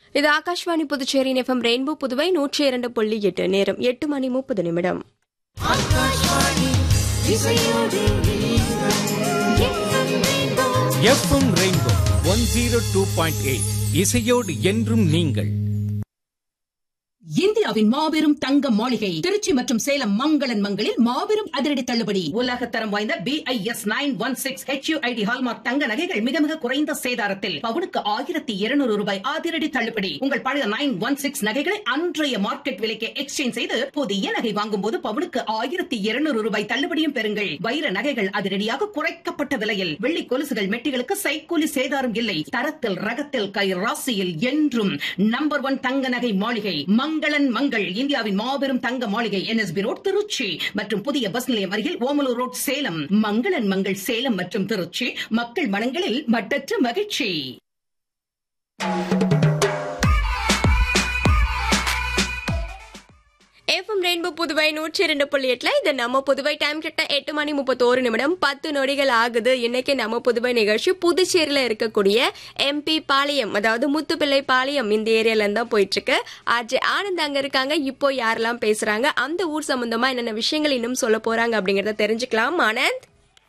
இது Akashvani Puducherry FM rainbow Puduvai நூற்றி இரண்டு புள்ளி எட்டு நேரம் எட்டு மணி முப்பது நிமிடம் FM rainbow one zero two point eight இசையோடு என்றும் நீங்கள் இந்தியாவின் மாபெரும் தங்க மாளிகை திருச்சி மற்றும் சேலம் மங்களன் மங்களில் மாபெரும் அதிரடி தள்ளுபடி உலக தரம் வாய்ந்த B I S nine one six HUID hallmark தங்க நகைகள் மிக மிக குறைந்த சேதாரத்தில் பவுனுக்கு ஆயிரத்தி இருநூறு ரூபாய் அதிரடி தள்ளுபடி உங்கள் பழைய நைன் ஒன் சிக்ஸ் நகைகளை அன்றைய மார்க்கெட் விலைக்கு எக்ஸ்சேஞ்ச் செய்து புதிய நகை வாங்கும் போது பவுனுக்கு ஆயிரத்தி இருநூறு ரூபாய் தள்ளுபடியும் பெறுங்கள் வைர நகைகள் அதிரடியாக குறைக்கப்பட்ட விலையில் வெள்ளி கொலுசுகள் மெட்டிகளுக்கு சைக்கூலி சேதாரம் இல்லை தரத்தில் ரகத்தில் கை ராசியில் என்றும் நம்பர் ஒன் தங்க நகை மாளிகை மங்களன் மங்கள் இந்தியாவின் மாபெரும் தங்க மாளிகை என்எஸ்பி ரோட் திருச்சி மற்றும் புதிய பஸ் நிலையம் அருகில் ஓமலூர் ரோட் சேலம் மங்களன் மங்கள் சேலம் மற்றும் திருச்சி மக்கள் மனங்களில் மட்டற்ற மகிழ்ச்சி எஃப்எம் ரெயின்போ புதுவை நூற்றி இரண்டு புள்ளி எட்டுல இது நம்ம புதுவை டைம் கிட்ட எட்டு மணி முப்பத்தோரு நிமிடம் பத்து நொடிகள் ஆகுது இன்னைக்கு நம்ம புதுவை நிகழ்ச்சி புதுச்சேரியில இருக்கக்கூடிய எம்பி பாளையம் அதாவது முத்துப்பிள்ளை பாளையம் இந்த ஏரியால இருந்து தான் போயிட்டு இருக்கு ஆர்ஜே ஆனந்த் அங்க இருக்காங்க இப்போ யாரெல்லாம் பேசுறாங்க அந்த ஊர் சம்பந்தமா என்னென்ன விஷயங்கள் இன்னும் சொல்ல போறாங்க அப்படிங்கறத தெரிஞ்சுக்கலாம் Anand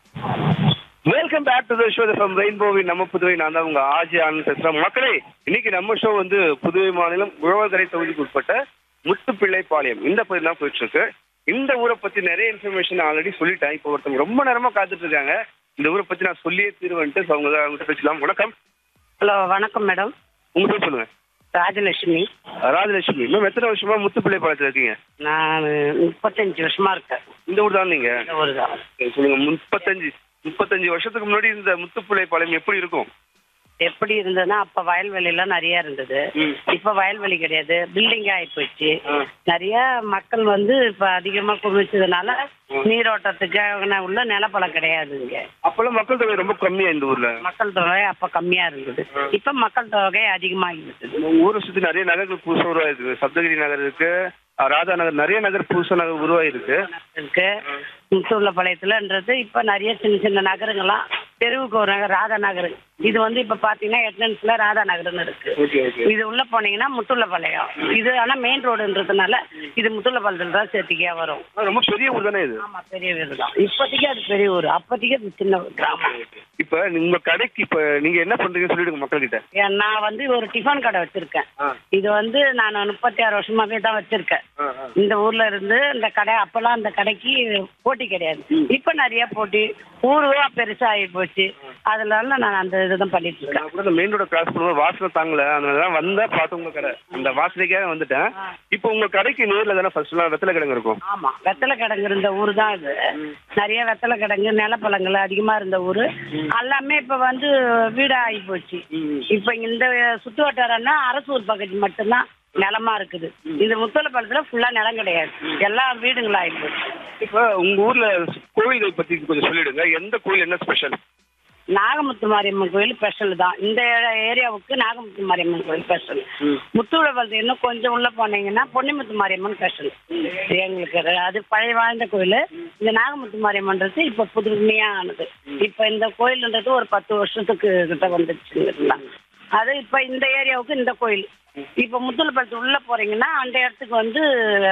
welcome back to the show from ரெயின்போவின் நம்ம புதுவை நான் தான் உங்க ஆஜி ஆனந்த் பேசுறேன் மக்களே இன்னைக்கு நம்ம ஷோ வந்து புதுவை மாநிலம் உழவர்கரை தொகுதிக்கு உட்பட்ட முத்துப்பிள்ளைப்பாளையம் இந்த பகுதி தான் போயிட்டு இருக்கு இந்த ஊரை பத்தி நிறைய இன்ஃபர்மேஷன் ஆல்ரெடி சொல்லிட்டேன் இப்போ ஒருத்தவங்க ரொம்ப நேரமா காத்துட்டு இருக்காங்க இந்த ஊரை பத்தி நான் சொல்லியே தீருவேன்ட்டு so அவங்க அவங்ககிட்ட பேசலாம் வணக்கம் ஹலோ வணக்கம் மேடம் உங்க பேர் சொல்லுங்க ராஜலட்சுமி ராஜலட்சுமி மேம் எத்தனை வருஷமா முத்துப்பிள்ளைப்பாளையத்துல இருக்கீங்க நான் முப்பத்தஞ்சு வருஷமா இருக்கேன் இந்த ஊர் தான் நீங்க இந்த ஊர் தான் சரி, சொல்லுங்க முப்பத்தஞ்சு முப்பத்தஞ்சு வருஷத்துக்கு முன்னாடி இந்த முத்துப்பிள்ளைப்பாளையம் எப்படி இருக்கும் எப்படி இருந்ததுன்னா அப்ப வயல்வெளிலாம் நிறைய இருந்தது ம். இப்ப வயல்வெளி கிடையாது பில்டிங் ஆகி போச்சு ஆ. நிறைய மக்கள் வந்து இப்ப அதிகமா குவிச்சதுனால நீரோட்டத்துக்கு உள்ள நிலப்பழம் கிடையாது இங்க அப்பெல்லாம் மக்கள் தொகை ரொம்ப கம்மியா இந்த ஊர்ல மக்கள் தொகை அப்ப கம்மியா இருந்தது இப்ப மக்கள் தொகை அதிகமாகி இருக்குது நம்ம ஊரை சுத்தி நிறைய நகர்கள் புதுசா உருவாயிருக்கு சப்தகிரி நகர் இருக்கு அஹ் ராதா நகர் நிறைய நகர் புதுசா நகர் உருவாயிருக்கு இருக்கு முத்துள்ளப்பாளையத்துலன்றது இப்ப நிறைய சின்ன சின்ன நகருங்கெல்லாம் தெருவுக்கு ஒரு நகர் ராதா நகர் இது வந்து இப்ப பாத்தீங்கன்னா எட்னன்ஸ்ல ராதா நகர்னு இருக்கு ஓகே ஓகே இது உள்ள போனீங்கன்னா முத்துள்ளப்பாளையம் இது ஆனா மெயின் ரோடுன்றதுனால இது முத்துள்ளப்பாளையத்துல தான் சேர்த்திக்கே வரும் ரொம்ப பெரிய ஊர் தானே இது ஆமா பெரிய வீடு தான் இப்போதைக்கு அது பெரிய ஊர் அப்போதைக்கு அது சின்ன கிராமம் இப்ப உங்க கடைக்கு இப்ப நீங்க என்ன பண்றீங்கன்னு சொல்லிடுங்க மக்கள் கிட்ட ஏன் நான் வந்து ஒரு டிஃபன் கடை வச்சிருக்கேன் ஆ. இது வந்து நான் முப்பத்தி ஆறு வருஷமாவே தான் வச்சிருக்கேன் இந்த ஊர்ல இருந்து இந்த கடை அப்பெல்லாம் அந்த கடைக்கு போட்டி கிடையாது இப்ப நிறைய போட்டி ஊருவா பெருசா ஆகி போச்சு அதனால நான் அந்த இதுதான் பண்ணிட்டு இருக்கேன் நான் கூட இந்த மெயின் ரோட கிராஸ் பண்ணும்போது வாசனை தாங்கல அதனால வந்தா பார்த்து உங்க கடை அந்த வாசனைக்காக வந்துட்டேன் இப்போ உங்க கடைக்கு நேர்ல தானே ஃபர்ஸ்ட் எல்லாம் வெத்தலை கிழங்கு இருக்கும் ஆமா வெத்தலை கிடங்கு இருந்த ஊர் தான் இது நிறைய வெத்தலை கிடங்கு நிலப்பழங்கள் அதிகமா இருந்த ஊரு எல்லாமே இப்ப வந்து வீடா ஆகி போச்சு இப்ப இந்த சுத்து வட்டாரம்னா அரசூர் பகுதி மட்டும்தான் நிலமா இருக்குது இந்த முத்தலப்பாளத்துல ஃபுல்லா நிலம் கிடையாது எல்லாம் வீடுங்களா ஆகி போச்சு இப்ப உங்க ஊர்ல கோவில்கள் பத்தி கொஞ்சம் சொல்லிடுங்க எந்த கோவில் என்ன ஸ்பெஷல் நாகமுத்து மாரியம்மன் கோயில் ஸ்பெஷல் தான் இந்த ஏரியாவுக்கு நாகமுத்து மாரியம்மன் கோயில் ஸ்பெஷல் முத்துவிளவல் இன்னும் கொஞ்சம் உள்ள போனீங்கன்னா பொன்னிமுத்து மாரியம்மன் ஸ்பெஷல் எங்களுக்கு அது- அது பழைய வாழ்ந்த கோயில் இந்த நாகமுத்து மாரியம்மன்றது இப்ப புதுமையா ஆனது இப்ப இந்த கோயில்ன்றது ஒரு பத்து வருஷத்துக்கு கிட்ட வந்துச்சுங்களா அது இப்ப இந்த ஏரியாவுக்கு இந்த கோயில் இப்ப முத்துலப்பழத்து உள்ள போறீங்கன்னா அந்த இடத்துக்கு வந்து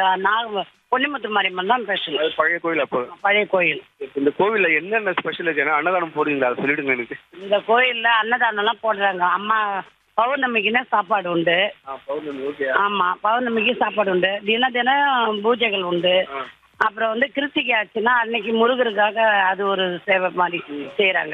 நாக பொன்னிமுத்து மாரியம்மன் தான் ஸ்பெஷல் அது பழைய கோயில் அப்போ பழைய கோயில் இப்ப இந்த கோவில்ல என்னென்ன ஸ்பெஷல் இருக்கு ஏன்னா அன்னதானம் போடுறீங்களா அதை சொல்லிடுங்க எனக்கு இந்த கோயில்ல அன்னதானம்லாம் போடுறாங்க அம்மா பௌர்ணமிக்குன்னா சாப்பாடு உண்டு பௌர்ணமி ஓகே ஆமா பௌர்ணமிக்கு சாப்பாடு உண்டு தின தினம் பூஜைகள் உண்டு அப்புறம் வந்து கிருத்திகை ஆச்சுன்னா அன்னைக்கு முருகருக்காக அது ஒரு சேவை மாதிரி செய்யறாங்க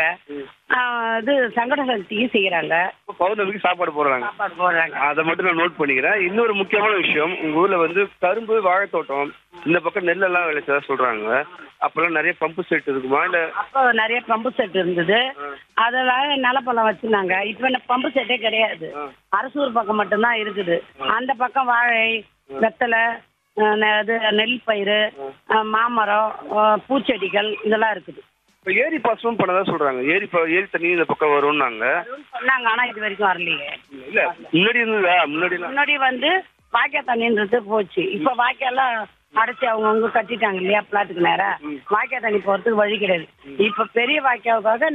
இது சங்கட சக்திக்கு செய்யறாங்க பௌர்ணமிக்கு சாப்பாடு போடுறாங்க சாப்பாடு போடுறாங்க அதை மட்டும் நான் நோட் பண்ணிக்கிறேன் இன்னொரு முக்கியமான விஷயம் உங்க ஊர்ல வந்து கரும்பு வாழைத்தோட்டம் இந்த பக்கம் நெல்லெல்லாம் விளைச்சதா சொல்றாங்க அப்பெல்லாம் நிறைய பம்பு செட் இருக்குமா இல்ல அப்போ நிறைய பம்பு செட் இருந்தது அதெல்லாம் நிலப்பழம் வச்சிருந்தாங்க இப்ப இந்த பம்பு செட்டே கிடையாது அரசூர் பக்கம் மட்டும்தான் இருக்குது அந்த பக்கம் வாழை வெத்தலை அஹ் நெ- இது நெல் பயிர் அஹ் மாமரம் அஹ் பூச்செடிகள் இதெல்லாம் இருக்குது இப்ப ஏரி பாசனம் பண்ணதா சொல்றாங்க ஏரி ப- ஏரி தண்ணி இந்த பக்கம் வரும்னாங்க சொன்னாங்க ஆனா இது வரைக்கும் வரலையே இல்ல முன்னாடி இருந்ததா முன்னாடி முன்னாடி வந்து வாய்க்கா தண்ணின்றது போச்சு இப்ப வாய்க்காலாம் அடைச்சு அவங்கவுங்க கட்டிட்டாங்க இல்லையா பிளாட்டுக்கு நேரா வாய்க்கா தண்ணி போறதுக்கு வழி கிடையாது இப்ப பெரிய வாய்க்காவுக்காக